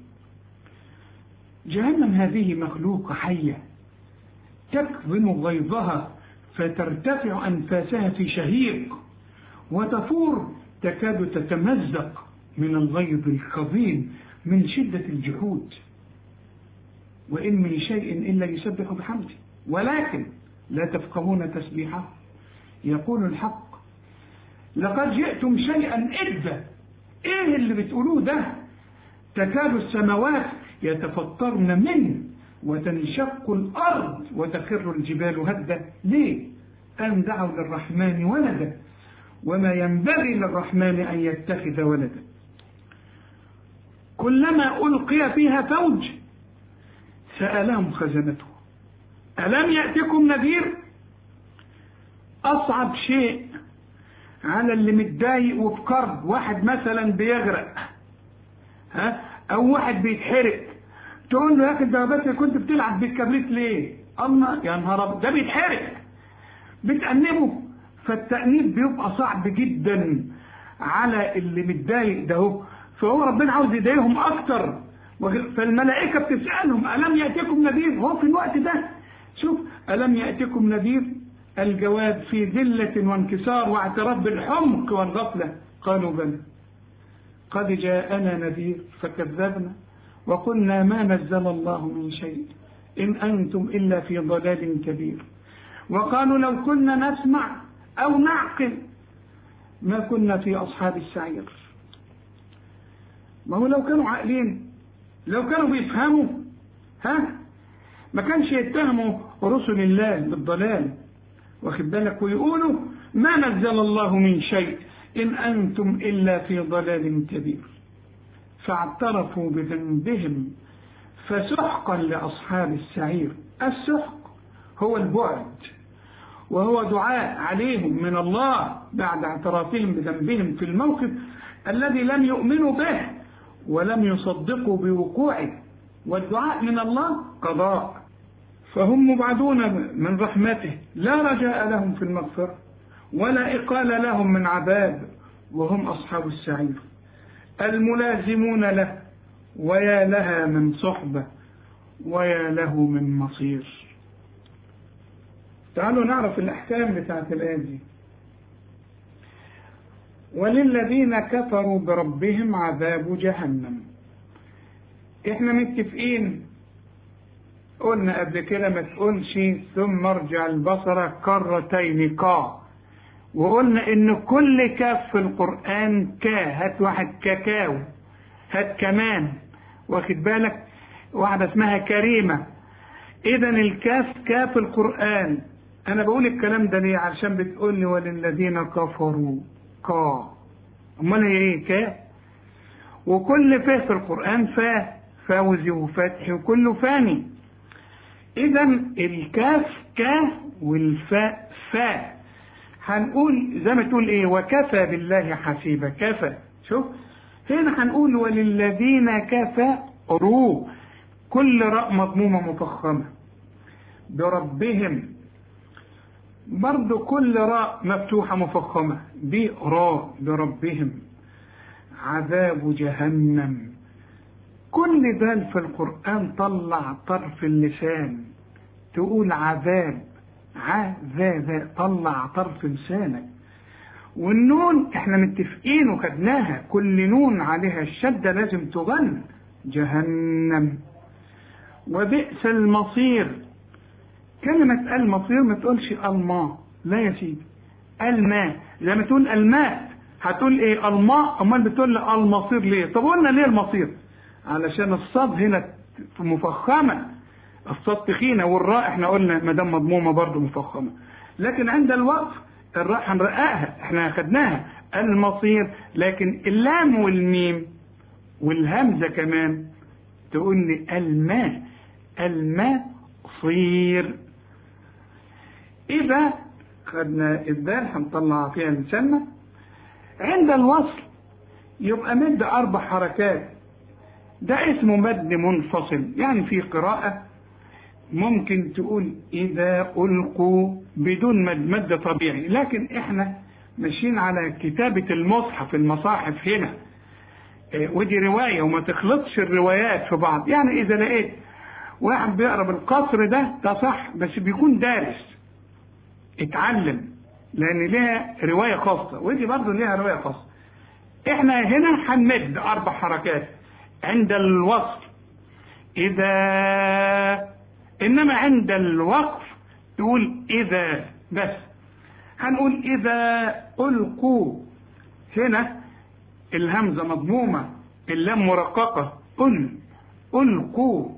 جهنم هذه مخلوقة حية تكظم غيظها فترتفع أنفاسها في شهيق وتفور تكاد تتمزق من الغيظ الخظيم من شدة الجحود وإن من شيء إلا يسبح بحمده ولكن لا تفقهون تسبيحه يقول الحق لقد جئتم شيئا إذا إيه اللي بتقولوه ده تكاد السماوات يتفطرن منه وتنشق الأرض وتخر الجبال هدا ليه أن دعوا للرحمن ولدا وما ينبغي للرحمن أن يتخذ ولدا كلما ألقي فيها فوج سألهم خزنته ألم يأتكم نذير أصعب شيء على اللي متضايق وفي كرب واحد مثلا بيغرق ها أو واحد بيتحرق تقول له يا أخي ده بس كنت بتلعب بالكبريت ليه؟ الله يا نهار ده بيتحرق بتأنبه فالتأنيب بيبقى صعب جدا على اللي متضايق ده هو فهو ربنا عاوز يضايقهم أكتر فالملائكة بتسألهم ألم يأتكم نذير هو في الوقت ده شوف ألم يأتكم نذير الجواب في ذلة وانكسار واعتراف بالحمق والغفلة قالوا بلى قد جاءنا نذير فكذبنا وقلنا ما نزل الله من شيء إن أنتم إلا في ضلال كبير وقالوا لو كنا نسمع أو نعقل ما كنا في أصحاب السعير ما هو لو كانوا عاقلين لو كانوا بيفهموا ها ما كانش يتهموا رسل الله بالضلال واخد بالك ويقولوا ما نزل الله من شيء إن أنتم إلا في ضلال كبير فاعترفوا بذنبهم فسحقا لأصحاب السعير السحق هو البعد وهو دعاء عليهم من الله بعد اعترافهم بذنبهم في الموقف الذي لم يؤمنوا به ولم يصدقوا بوقوعه والدعاء من الله قضاء فهم مبعدون من رحمته لا رجاء لهم في المغفرة ولا إقال لهم من عذاب وهم أصحاب السعير الملازمون له ويا لها من صحبة ويا له من مصير تعالوا نعرف الأحكام بتاعت الآية دي وللذين كفروا بربهم عذاب جهنم احنا متفقين قلنا قبل كده ما تقولش ثم ارجع البصر كرتين قا وقلنا ان كل كاف في القرآن كا هات واحد كاكاو هات كمان واخد بالك واحدة اسمها كريمة اذا الكاف كاف القرآن انا بقول الكلام ده ليه علشان بتقول لي وللذين كفروا كا امال هي ايه كا وكل فاء في القرآن فاء فوزي وفتحي وكله فاني اذا الكاف كا والفاء فاء هنقول زي ما تقول ايه وكفى بالله حسيبا كفى شوف هنا هنقول وللذين كفروا كل راء مضمومة مفخمة بربهم برضو كل راء مفتوحة مفخمة براء بربهم عذاب جهنم كل ذال في القرآن طلع طرف اللسان تقول عذاب عذاب طلع طرف لسانك والنون احنا متفقين وخدناها كل نون عليها الشدة لازم تغن جهنم وبئس المصير كلمة المصير ما تقولش الماء لا يا سيدي الماء زي ما تقول الماء هتقول ايه الماء امال بتقول لي المصير ليه طب قلنا ليه المصير علشان الصاد هنا مفخمه الصاد تخينه والراء احنا قلنا ما دام مضمومه برضه مفخمه لكن عند الوقف الراء هنرققها احنا اخدناها المصير لكن اللام والميم والهمزه كمان تقول لي الماء الماء صير اذا خدنا الدال هنطلع فيها لساننا عند الوصل يبقى مد اربع حركات ده اسمه مد منفصل يعني في قراءة ممكن تقول إذا ألقوا بدون مد مد طبيعي لكن إحنا ماشيين على كتابة المصحف المصاحف هنا ودي رواية وما تخلطش الروايات في بعض يعني إذا لقيت واحد بيقرا بالقصر ده ده صح بس بيكون دارس اتعلم لأن ليها رواية خاصة ودي برضه ليها رواية خاصة إحنا هنا هنمد أربع حركات عند الوصل إذا إنما عند الوقف تقول إذا بس هنقول إذا ألقوا هنا الهمزة مضمومة اللام مرققة أل ألقوا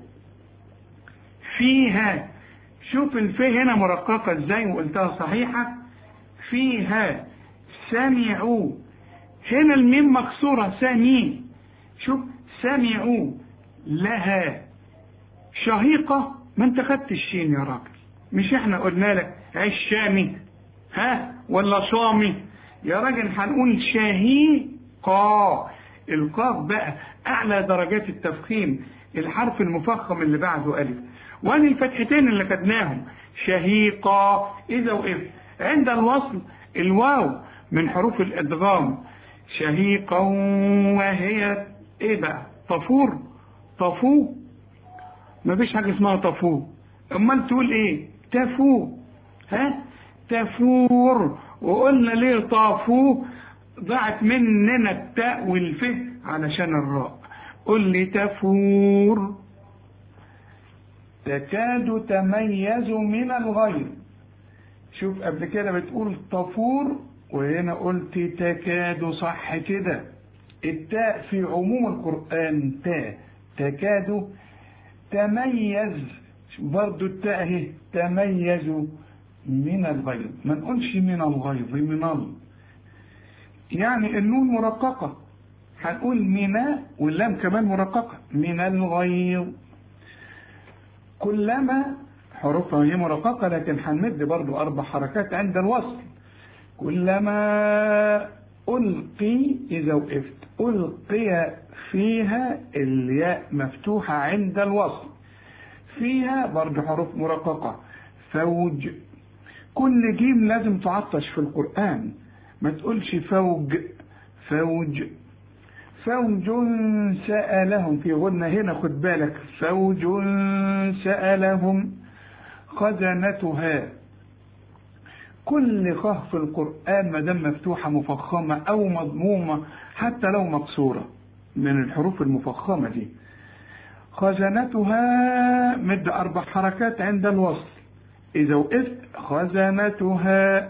فيها شوف الفي هنا مرققة ازاي وقلتها صحيحة فيها سمعوا هنا الميم مكسورة سمي شوف سمعوا لها شهيقة ما انت خدت الشين يا راجل مش احنا قلنا لك عيش شامي ها ولا صامي يا راجل هنقول شهيقا القاف بقى اعلى درجات التفخيم الحرف المفخم اللي بعده الف وادي الفتحتين اللي خدناهم شهيقا اذا وقفت عند الوصل الواو من حروف الادغام شهيقا وهي ايه بقى طفور طفو مفيش حاجه اسمها طفو امال تقول ايه تفو ها تفور وقلنا ليه طافو ضاعت مننا التاء والف علشان الراء قل لي تفور تكاد تميز من الغير شوف قبل كده بتقول طفور وهنا قلت تكاد صح كده التاء في عموم القرآن تاء تكاد تميز برضو التاء اهي تميز من الغيظ ما نقولش من الغيظ من ال يعني النون مرققة هنقول من واللام كمان مرققة من الغيظ كلما حروفها هي مرققة لكن هنمد برضو أربع حركات عند الوصل كلما ألقي إذا وقفت ألقي فيها الياء مفتوحة عند الوصل فيها برضو حروف مرققة فوج كل جيم لازم تعطش في القرآن ما تقولش فوج فوج فوج سألهم في غنى هنا خد بالك فوج سألهم خزنتها كل خاء في القرآن ما دام مفتوحة مفخمة أو مضمومة حتى لو مكسورة من الحروف المفخمة دي خزنتها مد أربع حركات عند الوصل إذا وقفت خزنتها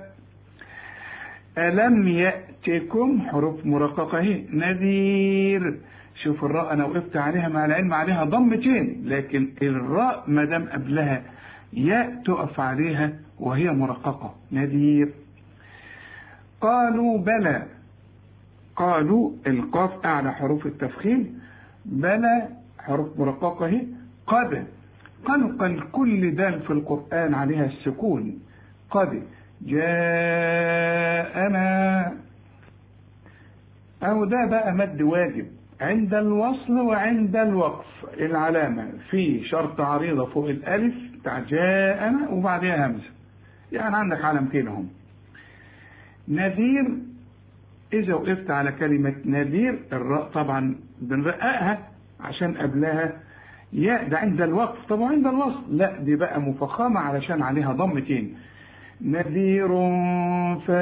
ألم يأتكم حروف مرققة اهي نذير شوف الراء أنا وقفت عليها مع العلم عليها ضمتين لكن الراء ما دام قبلها ياء تقف عليها وهي مرققة نذير قالوا بلى قالوا القاف أعلى حروف التفخيم بلى حروف مرققة اهي قد قلقل كل دال في القرآن عليها السكون قد جاءنا أو ده بقى مد واجب عند الوصل وعند الوقف العلامة في شرط عريضة فوق الألف بتاع جاءنا وبعدها همزة يعني عندك علامتين هم نذير إذا وقفت على كلمة نذير الراء طبعا بنرققها عشان قبلها يا ده عند الوقف طب عند الوصل لا دي بقى مفخمة علشان عليها ضمتين نذير ف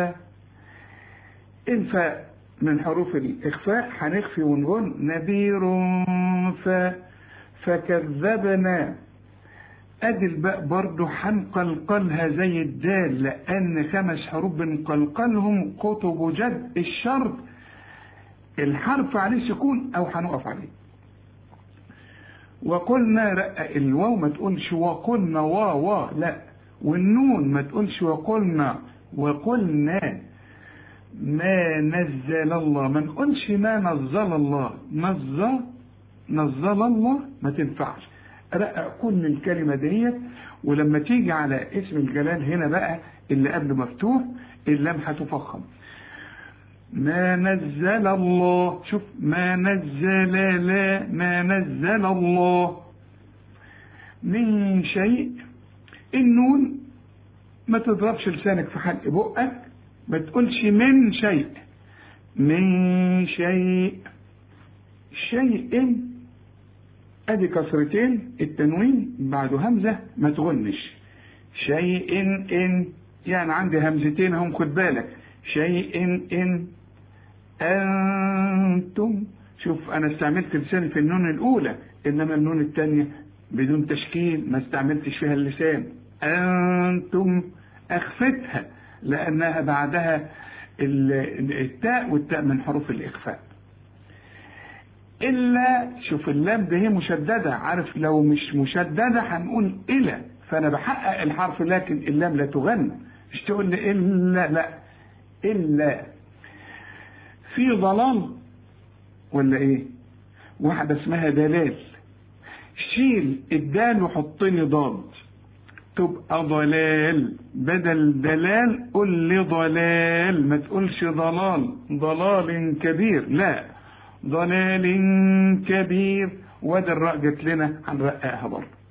الفاء من حروف الإخفاء هنخفي ونقول نذير ف فكذبنا ادي الباء برضه هنقلقلها زي الدال لان خمس حروف بنقلقلهم قطب جد الشرط الحرف عليه سكون او هنقف عليه وقلنا رقق الواو ما تقولش وقلنا وا وا لا والنون ما تقولش وقلنا وقلنا ما نزل الله ما نقولش ما نزل الله نزل نزل الله ما تنفعش رقق كل الكلمة ديت ولما تيجي على اسم الجلال هنا بقى اللي قبله مفتوح اللام هتفخم ما نزل الله شوف ما نزل لا ما نزل الله من شيء النون ما تضربش لسانك في حلق بقك ما تقولش من شيء من شيء شيء ادي كسرتين التنوين بعده همزة ما تغنش شيء ان يعني عندي همزتين هم خد بالك شيء ان انتم شوف انا استعملت لساني في النون الاولى انما النون الثانية بدون تشكيل ما استعملتش فيها اللسان انتم اخفتها لانها بعدها التاء والتاء من حروف الاخفاء الا شوف اللام ده هي مشدده عارف لو مش مشدده هنقول الى فانا بحقق الحرف لكن اللام لا تغنى مش تقول لي الا لا الا في ضلال ولا ايه واحده اسمها دلال شيل الدال وحط لي ضاد تبقى ضلال بدل دلال قل لي ضلال ما تقولش ضلال ضلال كبير لا ضلال كبير وادي الراء جت لنا هنرققها برضه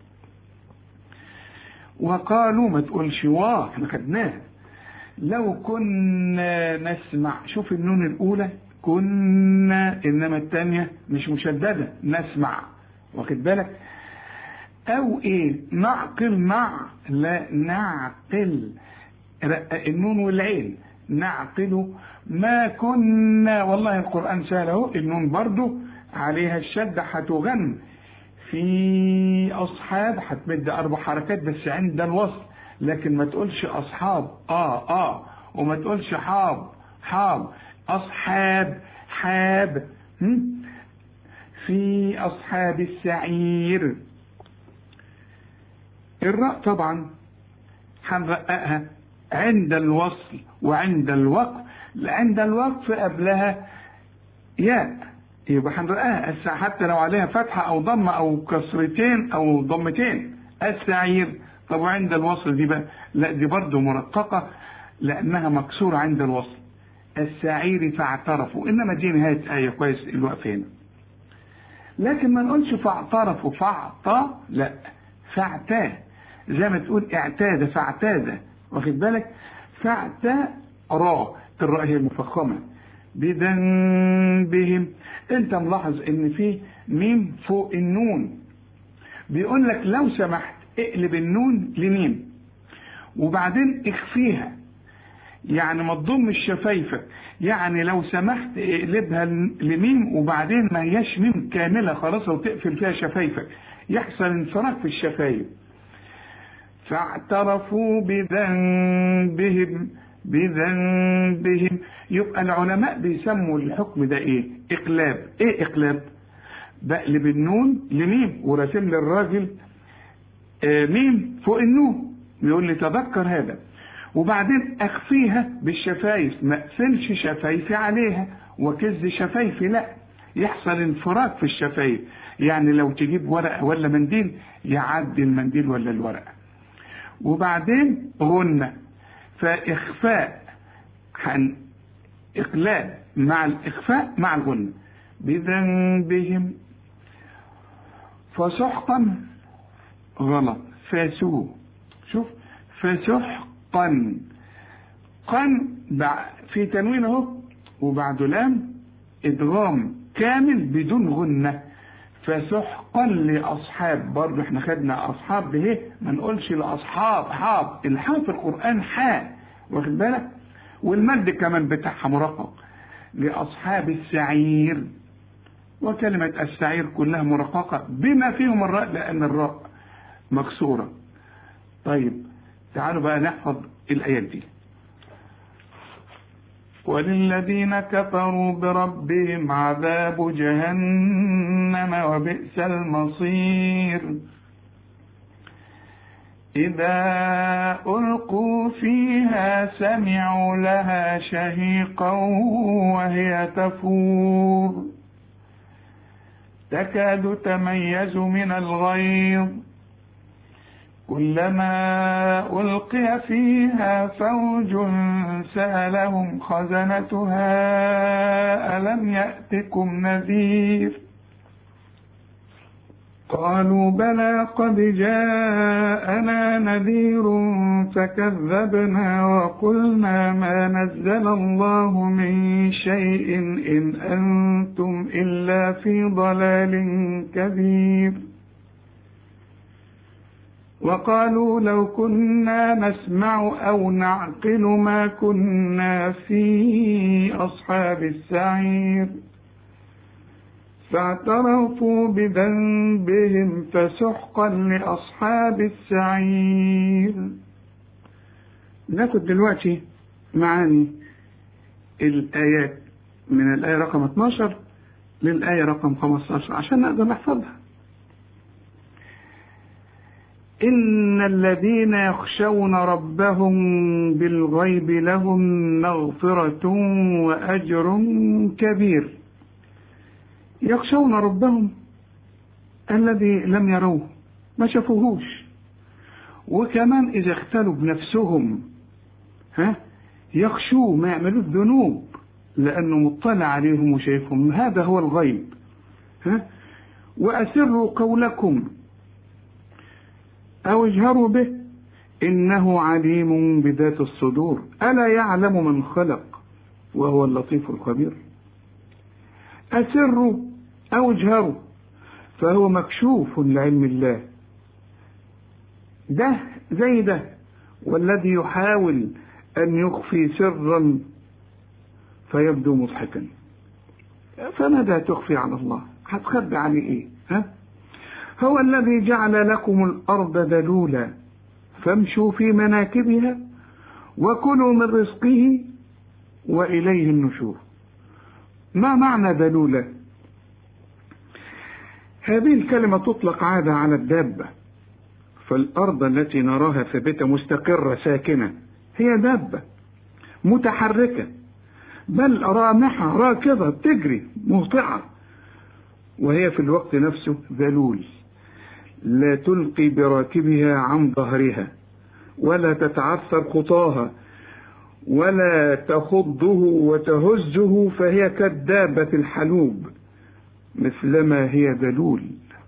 وقالوا ما تقولش واه احنا خدناها لو كنا نسمع شوف النون الاولى كنا انما الثانيه مش مشدده نسمع واخد بالك او ايه نعقل مع لا نعقل رقق النون والعين نعقل ما كنا والله القرآن سهل اهو النون برضو عليها الشدة هتغن في أصحاب هتمد أربع حركات بس عند الوصل لكن ما تقولش أصحاب آه آه وما تقولش حاب حاب أصحاب حاب هم؟ في أصحاب السعير الراء طبعا هنرققها عند الوصل وعند الوقف عند الوقف قبلها ياء يبقى هنرققها حتى لو عليها فتحة أو ضمة أو كسرتين أو ضمتين السعير طب وعند الوصل دي بقى لا دي برضه مرققة لأنها مكسورة عند الوصل السعير فاعترفوا إنما دي نهاية آية كويس الوقف هنا لكن ما نقولش فاعترفوا فاعطى لا فاعتاه زي ما تقول اعتاد فاعتاد واخد بالك فاعتى را الراء هي المفخمه بذنبهم انت ملاحظ ان في ميم فوق النون بيقول لك لو سمحت اقلب النون لميم وبعدين اخفيها يعني ما تضمش شفايفك يعني لو سمحت اقلبها لميم وبعدين ما هياش ميم كامله خلاص وتقفل فيها شفايفك يحصل انفراج في الشفايف فاعترفوا بذنبهم بذنبهم يبقى العلماء بيسموا الحكم ده ايه اقلاب ايه اقلاب بقلب النون لميم وراسم للراجل آه ميم فوق النون بيقول لي تذكر هذا وبعدين اخفيها بالشفايف ما اقفلش شفايفي عليها وكز شفايفي لا يحصل انفراج في الشفايف يعني لو تجيب ورقه ولا منديل يعدي المنديل ولا الورقه وبعدين غنة فإخفاء حن إقلاب مع الإخفاء مع الغنة بذنبهم فسحقا غلط فاسوه شوف فسحقا قن في تنوين اهو وبعده لام ادغام كامل بدون غنه فسحقا لاصحاب برضه احنا خدنا اصحاب به ما نقولش لاصحاب حاب الحاء في القران حاء واخد بالك والمد كمان بتاعها مرقق لاصحاب السعير وكلمة السعير كلها مرققة بما فيهم الراء لأن الراء مكسورة طيب تعالوا بقى نحفظ الآيات دي وللذين كفروا بربهم عذاب جهنم وبئس المصير إذا ألقوا فيها سمعوا لها شهيقا وهي تفور تكاد تميز من الغيظ كلما ألقي فيها فوج سألهم خزنتها ألم يأتكم نذير قالوا بلى قد جاءنا نذير فكذبنا وقلنا ما نزل الله من شيء إن أنتم إلا في ضلال كبير وقالوا لو كنا نسمع أو نعقل ما كنا في أصحاب السعير فاعترفوا بذنبهم فسحقا لأصحاب السعير ناخد دلوقتي معاني الآيات من الآية رقم 12 للآية رقم 15 عشان نقدر نحفظها إن الذين يخشون ربهم بالغيب لهم مغفرة وأجر كبير يخشون ربهم الذي لم يروه ما شافوهوش وكمان إذا اختلوا بنفسهم ها يخشوا ما يعملوا الذنوب لأنه مطلع عليهم وشايفهم هذا هو الغيب ها وأسروا قولكم أو اجهروا به إنه عليم بذات الصدور ألا يعلم من خلق وهو اللطيف الخبير أسروا أو اجهروا فهو مكشوف لعلم الله ده زي ده والذي يحاول أن يخفي سرا فيبدو مضحكا فماذا تخفي على الله هتخبي عليه ايه ها هو الذي جعل لكم الأرض ذلولا فامشوا في مناكبها وكلوا من رزقه وإليه النشور ما معنى ذلولة هذه الكلمة تطلق عادة على الدابة فالأرض التي نراها ثابتة مستقرة ساكنة هي دابة متحركة بل رامحة راكضة تجري مهطعة وهي في الوقت نفسه ذلول لا تلقي براكبها عن ظهرها ولا تتعثر خطاها ولا تخضه وتهزه فهي كالدابة الحلوب مثلما هي ذلول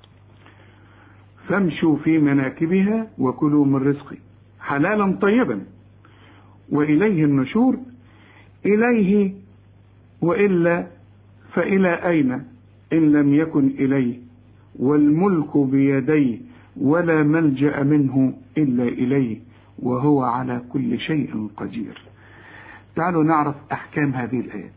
فامشوا في مناكبها وكلوا من رزقه حلالا طيبا وإليه النشور إليه وإلا فإلى أين إن لم يكن إليه والملك بيديه ولا ملجأ منه إلا إليه وهو على كل شيء قدير تعالوا نعرف أحكام هذه الآيات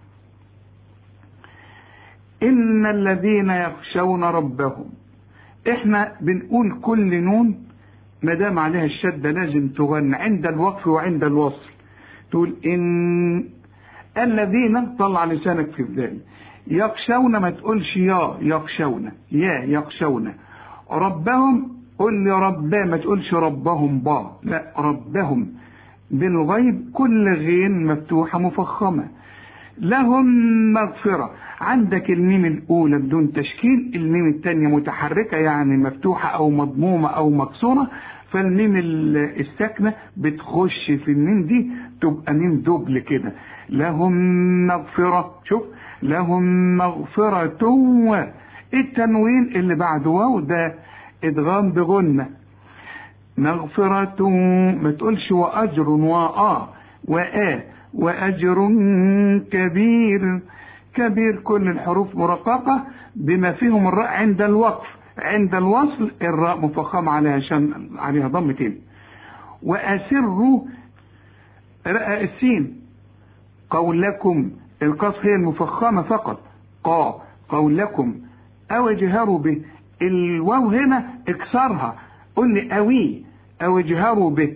إن الذين يخشون ربهم إحنا بنقول كل نون ما دام عليها الشدة لازم تغنى عند الوقف وعند الوصل تقول إن الذين طلع لسانك في ذلك يخشون ما تقولش يا يخشون يا يخشون ربهم قل لي ربا ما تقولش ربهم با لا ربهم بالغيب كل غين مفتوحة مفخمة لهم مغفرة عندك الميم الأولى بدون تشكيل الميم الثانية متحركة يعني مفتوحة أو مضمومة أو مكسورة فالميم الساكنة بتخش في الميم دي تبقى ميم دوبل كده لهم مغفرة شوف لهم مغفرة و التنوين اللي بعد واو ده ادغام بغنة مغفرة ما تقولش وأجر وآ وآ وأجر كبير كبير كل الحروف مرققة بما فيهم الراء عند الوقف عند الوصل الراء مفخمة عليها عشان عليها ضمتين وأسروا راء السين قولكم القاف هي المفخمة فقط قا قولكم أو اجهروا به الواو هنا اكسرها قل لي أوي أو اجهروا به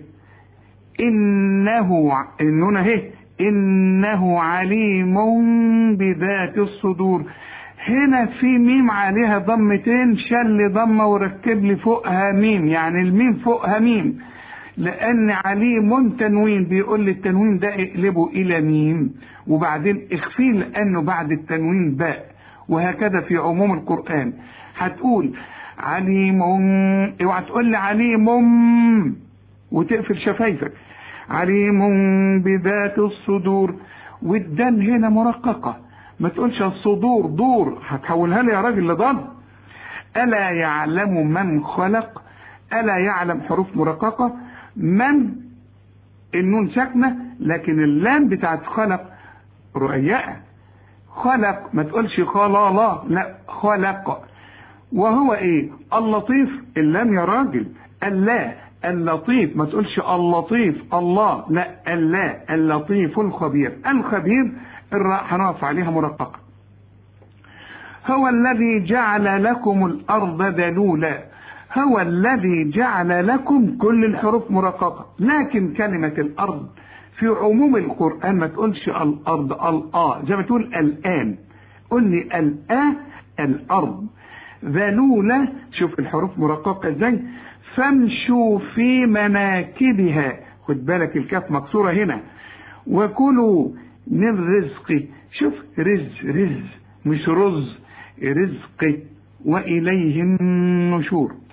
إنه النون اهي إنه عليم بذات الصدور هنا في ميم عليها ضمتين شل ضمة وركب لي فوقها ميم يعني الميم فوقها ميم لأن عليم تنوين بيقول لي التنوين ده اقلبه إلى ميم وبعدين اخفيه لأنه بعد التنوين باء وهكذا في عموم القرآن هتقول عليم اوعى تقول لي عليم وتقفل شفايفك عليم بذات الصدور والدال هنا مرققة ما تقولش الصدور دور هتحولها لي يا راجل لضاد ألا يعلم من خلق ألا يعلم حروف مرققة من النون ساكنة لكن اللام بتاعت خلق رؤياء خلق ما تقولش خلا لا لا خلق وهو ايه اللطيف اللام يا راجل اللا اللطيف ما تقولش اللطيف الله لا اللا اللطيف الخبير الخبير الراء هنقف عليها مرققة هو الذي جعل لكم الأرض ذلولا هو الذي جعل لكم كل الحروف مرققة لكن كلمة الأرض في عموم القرآن ما تقولش الأرض الآ زي ما تقول الآن قل لي الآ الأرض ذلولة شوف الحروف مرققة ازاي فامشوا في مناكبها خد بالك الكاف مكسورة هنا وكلوا من رزقي شوف رز رز مش رز رزقي وإليه النشور